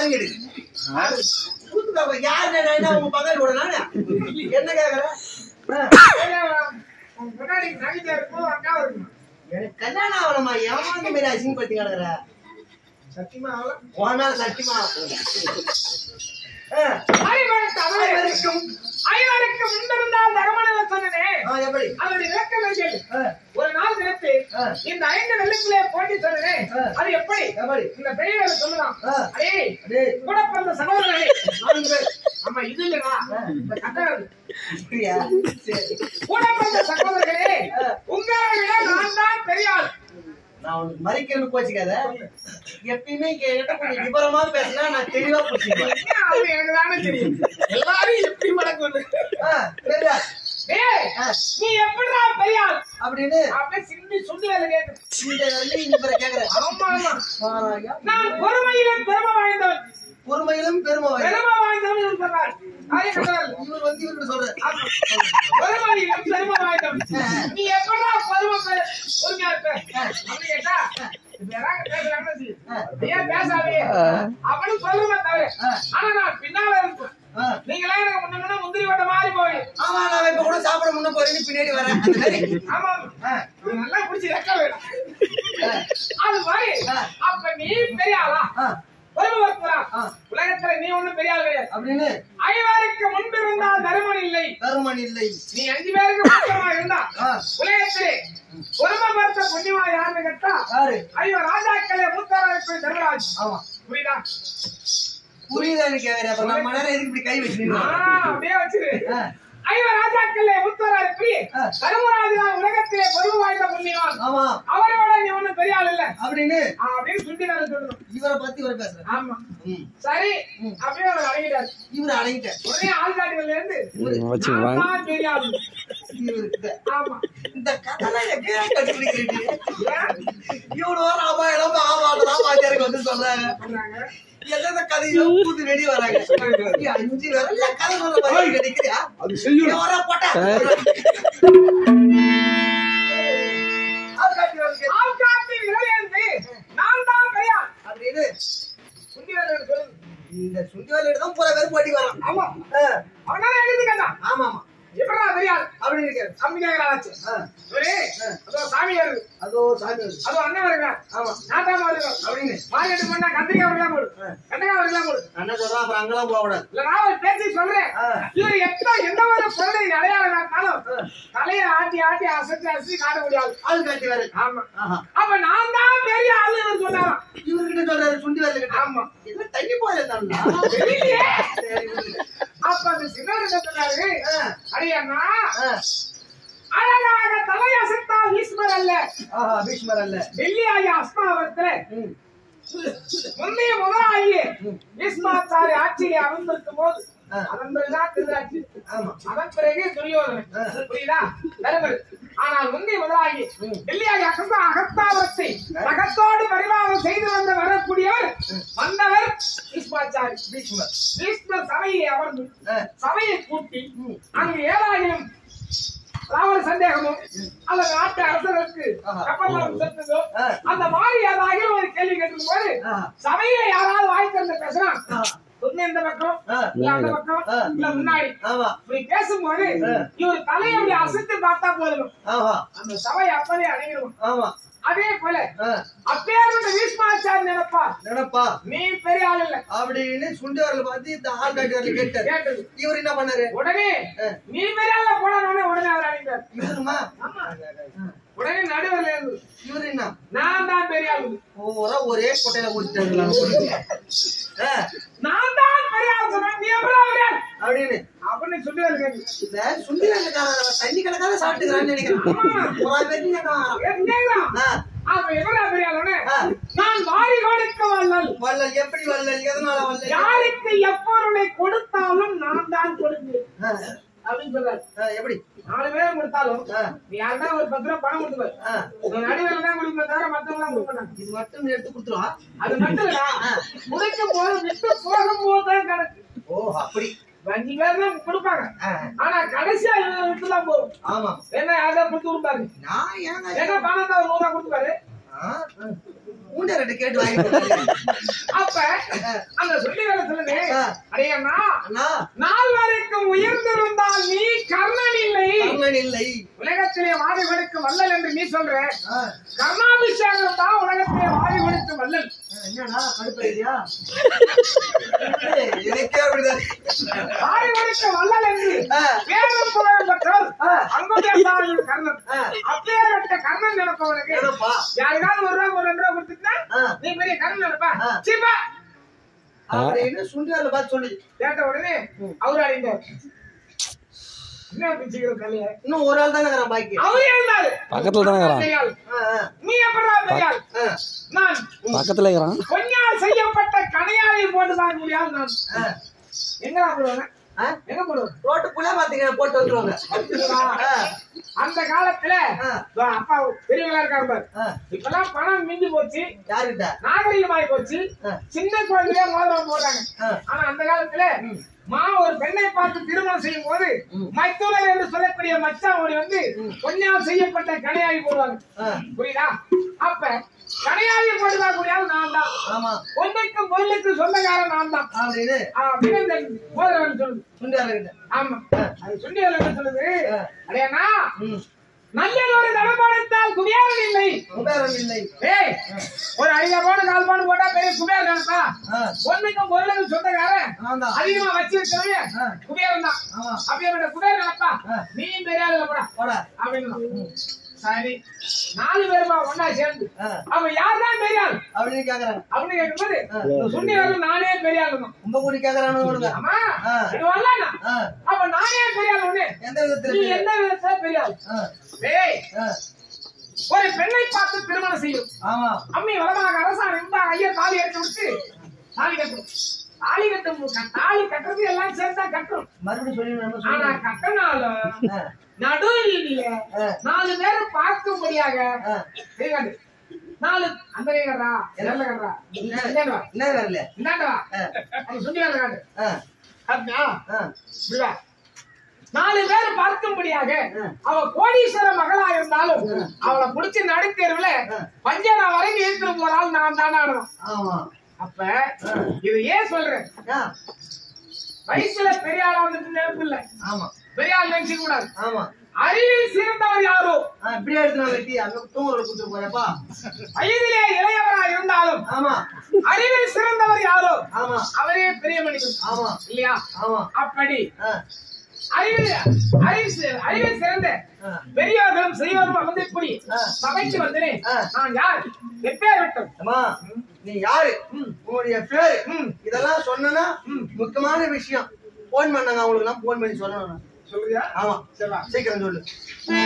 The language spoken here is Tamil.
வாங்கிடு கூத்துக்காக யார் என்ன உங்க பங்காளி கூட நானு என்ன கேக்குற ஆ, முன்னாடி நகைச்சா இருக்கும் அக்கா இருக்கும் எனக்கு கல்யாணம் ஆகலமா ஏமாந்த மாதிரி அசிங்கப்படுத்தி கிடக்குற சத்தியமா ஆகல உன் மேல சத்தியமா ஆ, ஐவருக்கு அனைவருக்கும் ஐவருக்கு முன்பிருந்தால் தகமன சொன்னனே ஆ, எப்படி அதனுடைய விளக்கம் கேளு ஆ, ஒரு நாள் நினைத்து ஆ. இந்த ஐந்து வெள்ளிக்குள்ளே போட்டி சொன்னனே ஆ. அது எப்படி எப்படி இந்த பெரியவரை சொல்லலாம் ஆ. அடே டேய், கூட பிறந்த சகோதரர்களே நான்கு பேர். ஆமா இது இல்லடா இந்த கட்டணம் அப்படியா? சரி. கூட பிறந்த சகோதரர்களே ஆ. உங்களை விட நான் தான் பெரிய ஆள் நான் உனக்கு மறிக்கிறேன்னு போச்சுக்காத எப்பயுமே என்கிட்ட கொஞ்சம் விபரமா பேசினா நான் தெளிவா புடிச்சுக்குவேன் என்ன அது எனக்கு தானே தெரியும் எல்லாரும் எப்படி மடக்கு ஆ, சரியா? டேய் ஆ, நீ எப்படிடா பெரிய ஆள் அப்படின்னு அப்படியே சிந்தி சுண்டி வேலை கேட்டு இந்த வரலையும் இந்த பிற கேக்குறேன் ஆமா ஆமா மாறாயா? நான் பொறுமையிலும் பெருமை வாய்ந்தவன் பொறுமையிலும் பெருமை வாய்ந்தவர். பெருமை வாய்ந்தவன் இவர் சொல்றார் அதே கட்டணம் இவர் வந்து இவர்கிட்ட சொல்றாரு பொறுமையிலும் பெருமை வாய்ந்தவன் நீ எப்படா பொறுமை பெ- பொறுமையா இருப்ப அப்படி கேட்டா இப்ப யாராவது பேசுறாங்கன்னா சரி. ஏன் பேசாதே அப்படின்னு சொல்லுமே தவிர ஆனா நான் பின்னால இருப்பேன் ஆ, நீங்களே எனக்கு முன்ன முன்ன முந்திரி வட்ட மாதிரி போய் ஆமா நான் இப்ப கூட சாப்பிட முன்ன போறேன்னு பின்னாடி வரேன் அந்த மாதிரி. ஆமா ஆ, இது நல்லா குடிச்சு ரெக்க வேணும் ஆ, அது மாதிரி ஆ. அப்ப நீ பெரிய ஆளா ஆ, பொறுமை வருத்துறா ஆ. உலகத்துல நீ ஒண்ணும் பெரிய ஆள் கிடையாது அப்படின்னு ஐவருக்கு முன்பு இருந்தால் தருமன் இல்லை தருமன் இல்லை நீ அஞ்சு பேருக்கு பக்கமா இருந்தா ஆ, உலகத்திலே பொறுமை பார்த்த புண்ணியமா யாருன்னு கேட்டா யாரு ஐயோ ராஜாக்களே மூத்தராஜ் தர்மராஜ் ஆமா புரியுதா புரியுதான்னு கேக்குறேன் அப்ப நம்ம நேரம் எதுக்கு இப்படி கை ஆ, வச்சுக்கணும் அப்படியே வச்சிரு ஆ, ஐயோ ராஜாக்களே மூத்தராஜ் புரி ஆ. தர்மராஜ் தான் உலகத்திலே பொறுமை வாய்ந்த புண்ணியவான் ஆமா அவரோட நீ ஒண்ணும் பெரிய ஆள் இல்ல அப்படின்னு ஆ, அப்படின்னு சுட்டி நான் சொல்லணும் இவரை பத்தி இவரை பேசுறேன் ஆமா ம். சரி அப்படியே அவர் அடங்கிட்டாரு இவரை அடங்கிட்டேன் உடனே ஆள்காட்டுகள்ல இருந்து வச்சு நான் தான் பெரிய ஆளு இவருக்கு ஆமா இந்த கதை எங்கேயா கண்டுபிடிக்கிறீங்க ஏன் இவ்வளவு ராமாயணம் ஆமாடலாம் வாத்தியாருக்கு வந்து சொல்றாங்க சொன்னாங்க? எந்தெந்த கதையும் புது வெடி வராங்க நீ அஞ்சு வரல கதை சொல்ற மாதிரி கிடைக்கிறியா அது செய்யும் நீ வர போட்ட ஆள்காட்டிகளுக்கு ஆள்காட்டி விளையாண்டு நான் தான் பெரிய ஆள் அப்படின்னு சுண்டி வேலை சொல்லுங்க இந்த சுண்டி வேலையிட்டு தான் பூரா பேர் போட்டி வரான் ஆமா ஆ, அவனால எழுதிக்கண்ணா ஆமா ஆமா எப்படா பெரிய ஆள் அப்படின்னு இருக்காரு அப்படி கேட்கறாச்சு ஆ, ஒரே அதோ சாமியார் இருக்கு. அதோ சாமி வருது. அதோ அண்ணன் வருங்க ஆமா நாட்டாம வருங்க அப்படின்னு மார்க்கெட்டு பண்ணா கத்திரிக்காய் வரலாம் போடு கத்திரிக்காய் வரலாம் போடு நான் என்ன சொல்றேன் அப்புறம் அங்கெல்லாம் போக கூடாது இல்ல நான் ஒரு பேச்சு சொல்றேன் ஆ. இவர் எப்ப எந்த ஒரு பொருளை அடையாளம் காட்டினாலும் தலையை ஆட்டி ஆட்டி அசைச்சு அசைச்சு காட்ட முடியாது ஆள் காட்டி வேற ஆமா ஆஹா அப்ப நான் தான் பெரிய ஆளுன்னு சொன்னாராம் இவர்கிட்ட சொல்றாரு சுண்டி வேலை கிட்ட ஆமா என்ன தண்ணி போயில தானா தெரியலையே சரி விடுங்க. அப்ப அந்த சின்ன சொன்னாரு ஆ, அடியண்ணா ஆ. அழகாக தலை அசைத்தால் ஈஸ்வர் அல்ல ஆஹா பீஷ்மர் அல்ல வெள்ளியாகி அஸ்மாவத்துல ம், முந்தைய முதலாகிய பீஷ்மாச்சாரி ஆட்சியிலே அமர்ந்திருக்கும் போது ஆ. அதன் பிறகுதான் திருவிழாட்சி ஆமா அதன் பிறகு துரியோதனன் ஆ. புரியுதா தருமன் ஆனால் முந்தைய முதலாகி வெள்ளியாகி அகத்தா அகத்தாபத்தை அகத்தோடு பரிமாணம் செய்து வந்த வரக்கூடியவர் வந்தவர் பீஷ்மாச்சாரி பீஷ்மர் பீஷ்மர் சபையை அமர்ந்து ஆ, சபையை கூட்டி அங்கு ஏழாயிரம் ராவண சந்தேகமோ அல்லது நாட்டு அரசருக்கு ஆஹா. கப்பலம் செலுத்துதோ ஆ. அந்த மாதிரி ஏதாவது ஒரு கேள்வி கேட்கும் போது ஆஹா. சபையில யாராவது வாய் திறந்து பேசுறான் ஆ. ஒண்ணு இந்த பக்கம் ஆ. இல்ல அந்த பக்கம் ஆ. இல்ல முன்னாடி ஆமா இப்படி பேசும்போது ஆ. இவர் தலையை அப்படி அசைத்து பார்த்தா போதும் ஆமா அந்த சபை அப்பவே அடங்கிடும் ஆமா அதே போல ஆ, அப்பேற்பட்ட பீஷ்மாச்சாரி நினைப்பா நினைப்பா நீ பெரிய ஆள் இல்ல அப்படின்னு சுண்டி வரல பார்த்து இந்த ஆள் காட்டி வரல கேட்டாரு கேட்டது இவர் என்ன பண்ணாரு உடனே ஆ. நீ பெரிய ஆள்ல போடானே உடனே அவர் அடைந்தார் இவருமா ஆமா உடனே நடுவர்ல இருந்து இவரு என்ன நான் தான் பெரிய ஆளு ஒவ்வொரு ஒரே கொட்டையில ஊத்திட்டாரு நான் தான் பெரிய ஆள் சொன்னேன் நீ எப்படா பெரிய ஆள் அப்படின்னு அப்படின்னு சொல்லி வருகிறது இந்த சுண்டி வரல தண்ணி கணக்காக சாப்பிட்டுக்கிறான்னு நினைக்கிறேன் ஒரு பேருக்கு கேட்கலாம் ஆ, அப்ப எப்படா பெரிய ஆளுன்னு ஆ. நான் வாரி கொடுக்க வல்லல் வள்ளல் எப்படி வள்ளல் எதனால வள்ளல் யாருக்கு எப்பொருளை கொடுத்தாலும் நான் தான் கொடுப்பேன் ஆ, அப்படின்னு சொல்றாரு ஆ, எப்படி நாலு பேரும் கொடுத்தாலும் ஆ, நீ யாருன்னா ஒரு பத்து ரூபா பணம் கொடுத்துருவாரு ஆ. நீ நடுவில் தான் கொடுப்பேன் தவிர மத்தவங்க எல்லாம் கொடுக்க மாட்டாங்க இது மட்டும் எடுத்து கொடுத்துருவா அது மட்டும் இல்ல முடிக்கும் போது விட்டு போகும் போது தான் கணக்கு ஓ அப்படி அஞ்சு பேர் தான் கொடுப்பாங்க ஆ, ஆனா கடைசியா இவங்க விட்டு தான் போகும் ஆமா என்ன யாராவது கொடுத்து கொடுப்பாரு நான் ஏங்க என்ன பணம் தான் ஒரு நூறு ரூபா கொடுப்பாரு ஆ, மூண்டை கேட்டு வாங்கி கொடுத்தாரு. அப்ப அந்த சொல்லி வேலை சொல்லுது ஆ. அடையண்ணா அண்ணா நாள் வரைக்கும் உயர்ந்திருந்தால் நீ கர்ணன் இல்லை கர்ணன் இல்லை உலகத்திலே வாரி கொடுக்கும் வல்லல் என்று நீ சொல்ற ஆ, கர்ணாபிஷேகம் தான் உலகத்திலே வாரி கொடுக்கும் வல்லல் என்னடா கடுப்பையா எனக்கே அப்படிதான் வாரி கொடுக்கும் வல்லல் என்று ஆ. வேதம் புகழ் பெற்றவர் ஆ. அங்குதே சாமி கர்ணன் ஆ. அப்பேற்பட்ட கர்ணன் நினைப்பவனுக்கு என்னப்பா யாருக்காவது ஒரு ரூபா ஒரு ரெண்டு ரூபா கொடுத்துட்டா ஆ. நீ பெரிய கர்ணன் நினைப்பா ஆ. சீப்பா அப்படின்னு சுண்டியார்ல பார்த்து சொல்லி கேட்ட உடனே அவரு அடைந்தார் என்ன பிச்சுக்கிற தலைய இன்னும் ஒரு ஆள் தானே இருக்கிறான் பாக்கி அவரே இருந்தாரு பக்கத்துல தானே இருக்கிறான். பெரிய ஆள். ஆ, ஆ, நீ எப்படா பெரிய ஆள்? ஆ, நான் பக்கத்துல இருக்கிறான் பொன்னால் செய்யப்பட்ட கணையாளி போட்டு தான் முடியாது நான் ஆ. எங்கடா போடுவேன் ஆ? எங்க போடுவேன் ரோட்டுக்குள்ள பாத்தீங்க போட்டு வந்துருவாங்க ஆ, அந்த காலத்துல ஆ. இதோ அப்பா பெரியவங்களா இருக்காரு பாரு ஆ. இப்பெல்லாம் பணம் மிஞ்சி போச்சு யாருக்கிட்ட நாகரிகமாயி போச்சு ஆ. சின்ன குழந்தைய மோதிரம் போடுறாங்க ஆ. ஆனா அந்த காலத்துல மா ஒரு பெண்ணை பார்த்து திருமணம் செய்யும் போது மைத்துனர் என்று சொல்லக்கூடிய மச்சான் ஓடி வந்து கொஞ்சம் செய்யப்பட்ட கடையாகி போடுவாங்க ஆ, புரியுதா அப்ப கடையாகி போடுவா கூடியால் நான் தான் ஆமா பொண்ணுக்கும் பொருளுக்கு சொந்தக்காரன் நான் தான் அப்படின்னு அப்படின்னு இந்த மோதிரம் சொல்லுது சுண்டியார்கிட்ட ஆமா அது சொல்லி என்ன சொல்லுது ஆ. அடையண்ணா ம் நல்லதொரு தடமானத்தால் குடியாரன் இல்லை குபேரன் இல்லை ஏய் ஒரு ஐயா போன கால் பானு போட்டா பெரிய குபேரன் நினைப்பா ஆ, பொண்ணுக்கும் பொருளுக்கும் சொந்தக்காரன் நான் தான் அதிகமா வச்சிருக்கிறவன் ஆ. குபேரன் தான் ஆமா அப்படியே குபேரன் நினைப்பா ஆ. நீயும் பெரிய ஆளுல போடா போடா அப்படின்னு சரி நாலு பேருமா ஒன்னா சேர்ந்து ஆ, அவன் யார் தான் பெரிய ஆள் அப்படின்னு கேக்குறாங்க அப்படின்னு கேட்கும்போது ஆ. இந்த சுண்டி வரல நானே பெரிய ஆளு தான் ரொம்ப கூடி கேக்குறானு விடுங்க ஆமா ஆ. இது வரலாம்னா ஆ, அப்ப நானே பெரிய ஆள் ஒண்ணு எந்த விதத்துல நீ பெரிய- எந்த விதத்துல பெரிய ஆள் ஆ, ஏய் ஆ, ஒரு பெண்ணை பார்த்து திருமணம் செய்யும் ஆமா அம்மி வளமாக அரசாணை இருந்தா ஐயர் தாலி எடுத்து விட்டு தாலி கட்டும் தாலி கட்டும் க- தாலி கட்டுறது எல்லாம் சேர்ந்தா கட்டும் மறுபடியும் சொல்லி நம்ம ஆனா சொல்லி கட்டனாலும் ஆ, நடு வீதியில ஆ. நாலு பேர் பார்க்கும்படியாக ஆ. இருக்காது நாலு அந்த கட்டுறா நல்ல கட்டுறா என்ன? இந்தாண்டா என்ன வரல இந்தாண்டா ஆ. அவன் சுண்டி வேலை காட்டு ஆ, அப்படியா ஆ, இப்படி வா. நாலு பேர் பார்க்கும்படியாக ம். அவ கோடீஸ்வர மகளா இருந்தாலும் அவளை புடிச்சு நடுத்தேர்வுல ம். பஞ்சனா வரைக்கும் இழுத்துட்டு போறாள் நான் தானே ஆமா அப்ப இது ஏன் சொல்றேன் ஆ, வயசுல பெரிய ஆளா வந்துட்டு நினைப்பு இல்ல ஆமா பெரிய ஆள் நினைச்சுக்க கூடாது ஆமா அறிவில் சிறந்தவர் யாரோ ஆ, இப்படியே எடுத்து நான் வெட்டி அங்க தூங்குறத கொடுத்துட்டு போறப்பா வயதிலே இளையவரா இருந்தாலும் ஆமா அறிவில் சிறந்தவர் யாரோ ஆமா அவரே பெரிய மனிதன் ஆமா இல்லையா ஆமா அப்படி ஆ, அறிவில் அறிவு சி- அறிவில் சிறந்த ஆ, பெரியவர்களும் செய்வோரும் வந்து இப்படி ஆ. சபைக்கு வந்தேன் ஆ. நான் யார் எப்பேர் விட்டம் அம்மா நீ யாரு உங்களுடைய பேரு ம். இதெல்லாம் சொன்னா முக்கியமான விஷயம் போன் பண்ணாங்க அவங்களுக்கு எல்லாம் போன் பண்ணி சொல்லணும் நான். சொல்றியா ஆமா சரி வா. சீக்கிரம் சொல்லு